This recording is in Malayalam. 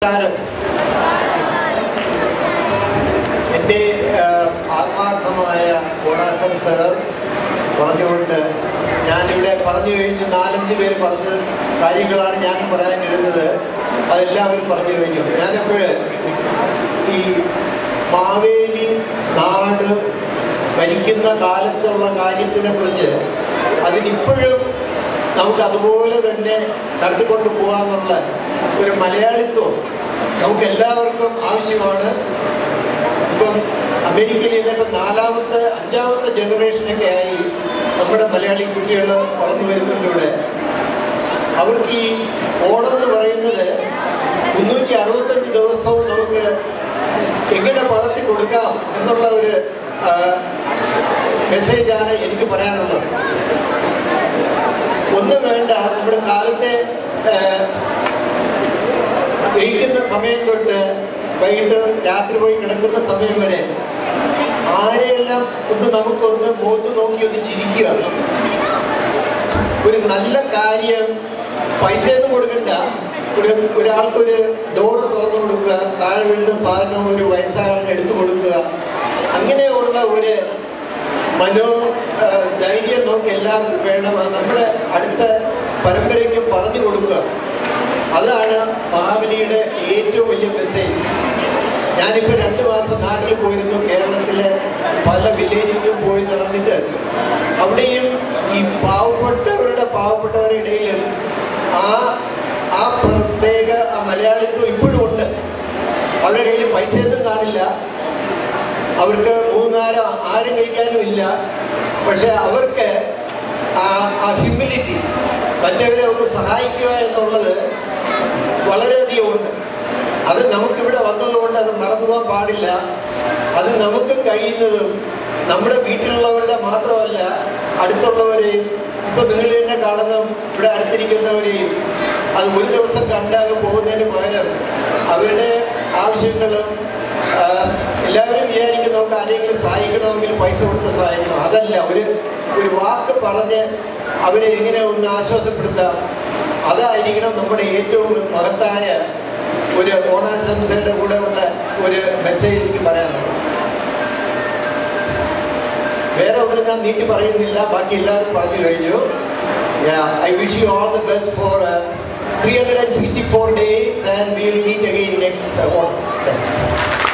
നമസ്കാരം എൻ്റെ ആ, ആത്മാർത്ഥമായ ഓണാശംസകൾ പറഞ്ഞുകൊണ്ട് ഞാനിവിടെ പറഞ്ഞു കഴിഞ്ഞ് നാലഞ്ച് പേര് പറഞ്ഞ കാര്യങ്ങളാണ് ഞാൻ പറയാനിരുന്നത് അതെല്ലാവരും പറഞ്ഞു കഴിഞ്ഞു ഞാനിപ്പോഴ് ഈ മാവേലി നാട് ഭരിക്കുന്ന കാലത്തുള്ള കാര്യത്തിനെ കുറിച്ച് അതിനിപ്പോഴും നമുക്ക് അതുപോലെ തന്നെ നടത്തിക്കൊണ്ട് പോകാമെന്നുള്ള ഒരു മലയാളിത്വം നമുക്ക് എല്ലാവർക്കും ആവശ്യമാണ് ഇപ്പം അമേരിക്കയിൽ ഇപ്പം നാലാമത്തെ അഞ്ചാമത്തെ ജനറേഷനൊക്കെ ആയി നമ്മുടെ മലയാളി കുട്ടികൾ വളർന്നു വരുന്നുണ്ട് ഇവിടെ അവർക്ക് ഈ ഓണം എന്ന് പറയുന്നത് മുന്നൂറ്റി അറുപത്തഞ്ച് ദിവസവും നമുക്ക് എങ്ങനെ പകർത്തി കൊടുക്കാം എന്നുള്ള ഒരു ആ, മെസ്സേജാണ് എനിക്ക് പറയാനുള്ളത് ഒന്നും വേണ്ട നമ്മുടെ കാലത്തെ ആ, കഴിക്കുന്ന സമയം തൊട്ട് വൈകിട്ട് രാത്രി പോയി കിടക്കുന്ന സമയം വരെ ആരെയെല്ലാം ഒന്ന് നമുക്കൊന്ന് മുഖത്ത് നോക്കി ഒന്ന് ചിരിക്കുക ഒരു നല്ല കാര്യം പൈസയൊന്നും കൊടുക്കണ്ട ഒരു ഒരാൾക്കൊരു ഡോറ് തുറന്നു കൊടുക്കുക താഴെ വീഴുന്ന സാധനം ഒരു വയസ്സാകാരൻ എടുത്തു കൊടുക്കുക അങ്ങനെയുള്ള ഒരു മനോ ആ, ധൈര്യം നമുക്ക് എല്ലാവർക്കും വേണം അത് നമ്മുടെ അടുത്ത പരമ്പരയ്ക്ക് പറഞ്ഞു കൊടുക്കുക അതാണ് മാവലിയുടെ ഏറ്റവും വലിയ മെസ്സേജ് ഞാനിപ്പോൾ രണ്ട് മാസം നാട്ടിൽ പോയിരുന്നു കേരളത്തിലെ പല വില്ലേജിലും പോയി നടന്നിട്ട് അവിടെയും ഈ പാവപ്പെട്ടവരുടെ പാവപ്പെട്ടവരുടെ ഇടയിൽ ആ ആ പ്രത്യേക ആ മലയാളിത്വം ഇപ്പോഴും ഉണ്ട് അവരുടെ കയ്യിൽ പൈസയൊന്നും കാണില്ല അവർക്ക് മൂന്നാരം ആരും കഴിക്കാനും ഇല്ല പക്ഷെ അവർക്ക് ആ ആ ഹ്യൂമിലിറ്റി മറ്റവരെ ഒന്ന് സഹായിക്കുക എന്നുള്ളത് വളരെയധികം ഉണ്ട് അത് നമുക്കിവിടെ വന്നതുകൊണ്ട് അത് മറന്നു പോകാൻ പാടില്ല അത് നമുക്ക് കഴിയുന്നതും നമ്മുടെ വീട്ടിലുള്ളവരുടെ മാത്രമല്ല അടുത്തുള്ളവരെയും ഇപ്പൊ നിങ്ങൾ തന്നെ കാണുന്ന ഇവിടെ അടുത്തിരിക്കുന്നവരെയും അത് ഒരു ദിവസം കണ്ടാകെ പോകുന്നതിന് പകരം അവരുടെ ആവശ്യങ്ങളും ആ, എല്ലാവരും വിചാരിക്കും നമുക്ക് ആരെങ്കിലും സഹായിക്കണമെങ്കിൽ പൈസ കൊടുത്ത് സഹായിക്കണം അതല്ല ഒരു ഒരു വാക്ക് പറഞ്ഞ് അവരെ എങ്ങനെ ഒന്ന് ആശ്വാസപ്പെടുത്താം അതായിരിക്കണം നമ്മുടെ ഏറ്റവും മഹത്തായ ഒരു ഓണാശംസയുടെ കൂടെ ഉള്ള ഒരു മെസ്സേജ് എനിക്ക് പറയാനുള്ളത് വേറെ ഒന്നും ഞാൻ നീട്ടി പറയുന്നില്ല ബാക്കി എല്ലാവരും പറഞ്ഞു കഴിഞ്ഞു I wish you all the best for three hundred and sixty four days and will meet again next Onam